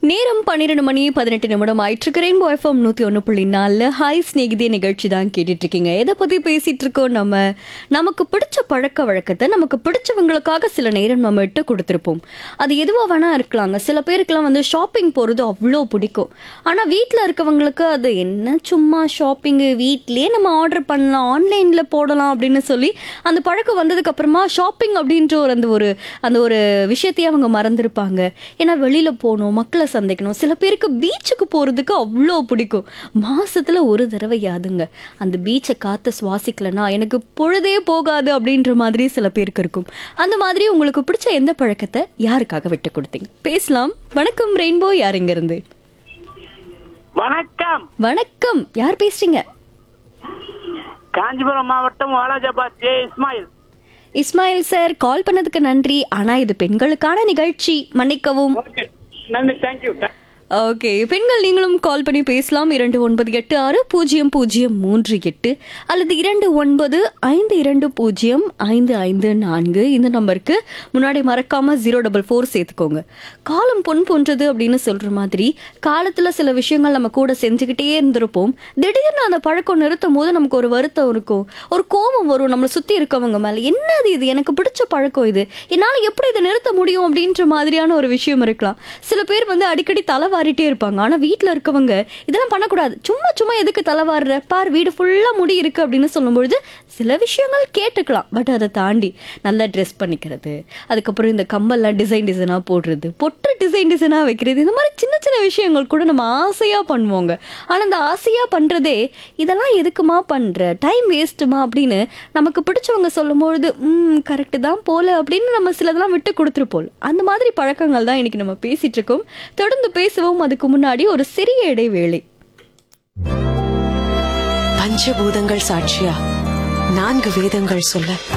நேரம் பன்னிரெண்டு மணி பதினெட்டு நிமிடம் ஆயிட்டு ரெயின்போ எஃப்எம் நூத்தி ஒன்று புள்ளி நாலுல ஹாய் ஸ்நேகிதே நிகழ்ச்சி தான் கேட்டுட்டு இருக்கீங்க எதை பத்தி பேசிட்டு இருக்கோம் நம்ம நமக்கு பிடிச்ச பழக்க வழக்கத்தை நமக்கு பிடிச்சவங்களுக்காக சில நேரம் நம்ம விட்டு கொடுத்துருப்போம் அது எதுவா வேணா இருக்கலாங்க சில பேருக்குலாம் வந்து ஷாப்பிங் போறது அவ்வளோ பிடிக்கும் ஆனா வீட்டில் இருக்கவங்களுக்கு அது என்ன சும்மா ஷாப்பிங்கு வீட்லயே நம்ம ஆர்டர் பண்ணலாம் ஆன்லைன்ல போடலாம் அப்படின்னு சொல்லி அந்த பழக்கம் வந்ததுக்கு அப்புறமா ஷாப்பிங் அப்படின்ற ஒரு அந்த ஒரு அந்த ஒரு விஷயத்தையே அவங்க மறந்துருப்பாங்க ஏன்னா வெளியில போகணும் மக்களை சந்திக்கணும் சில பேருக்கு பீச்சுக்கு போறதுக்கு அவ்வளோ பிடிக்கும் மாசத்துல ஒரு தடவை யாதுங்க அந்த பீச்சை காத்த சுவாசிக்கலனா எனக்கு பொழுதே போகாது அப்படின்ற மாதிரி சில பேருக்கு இருக்கும் அந்த மாதிரி உங்களுக்கு பிடிச்ச எந்த பழக்கத்தை யாருக்காக விட்டு கொடுத்தீங்க பேசலாம் வணக்கம் ரெயின்போ யார் இங்க இருந்து வணக்கம் வணக்கம் யார் பேசுறீங்க காஞ்சிபுரம் மாவட்டம் Walajabad J Ismail Ismail sir call பண்ணதுக்கு நன்றி ஆனா இது பெண்களுக்கான நிகழ்ச்சி மன்னிக்கவும் ஓகே நன்றி தேங்க்யூ ஓகே பெண்கள் நீங்களும் கால் பண்ணி பேசலாம் இரண்டு ஒன்பது எட்டு ஆறு பூஜ்ஜியம் பூஜ்ஜியம் மூன்று எட்டு அல்லது இரண்டு ஒன்பது ஐந்து இரண்டு பூஜ்ஜியம் ஐந்து ஐந்து நான்கு இந்த நம்பருக்கு முன்னாடி மறக்காம ஜீரோ டபுள் ஃபோர் சேர்த்துக்கோங்க காலம் பொன் போன்றது அப்படின்னு சொல்ற மாதிரி காலத்துல சில விஷயங்கள் நம்ம கூட செஞ்சுக்கிட்டே இருந்திருப்போம் திடீர்னு அந்த பழக்கம் நிறுத்தும் போது நமக்கு ஒரு வருத்தம் இருக்கும் ஒரு கோபம் வரும் நம்மளை சுத்தி இருக்கவங்க மேல என்னது இது எனக்கு பிடிச்ச பழக்கம் இது என்னால எப்படி இதை நிறுத்த முடியும் அப்படின்ற மாதிரியான ஒரு விஷயம் இருக்கலாம் சில பேர் வந்து அடிக்கடி தலை வாரிட்டே இருப்பாங்க ஆனா வீட்ல இருக்கவங்க இதெல்லாம் பண்ணக்கூடாது சும்மா சும்மா எதுக்கு தலை வாடுற பார் வீடு ஃபுல்லா முடி இருக்கு அப்படின்னு சொல்லும்பொழுது சில விஷயங்கள் கேட்டுக்கலாம் பட் அதை தாண்டி நல்லா ட்ரெஸ் பண்ணிக்கிறது அதுக்கப்புறம் இந்த கம்பல்லாம் டிசைன் டிசைனா போடுறது பொட்டு டிசைன் டிசைனா வைக்கிறது இந்த மாதிரி சின்ன சின்ன விஷயங்கள் கூட நம்ம ஆசையா பண்ணுவோங்க ஆனா அந்த ஆசையா பண்றதே இதெல்லாம் எதுக்குமா பண்ற டைம் வேஸ்ட்டுமா அப்படின்னு நமக்கு பிடிச்சவங்க சொல்லும்பொழுது ம் கரெக்டு தான் போல அப்படின்னு நம்ம சிலதெல்லாம் விட்டு கொடுத்துருப்போம் அந்த மாதிரி பழக்கங்கள் தான் இன்னைக்கு நம்ம பேசிட்டு இருக்கோம் தொடர்ந்து பேசுவோம் அதுக்கு முன்னாடி ஒரு சிறிய இடைவேளை பஞ்சபூதங்கள் சாட்சியா நான்கு வேதங்கள் சொல்ல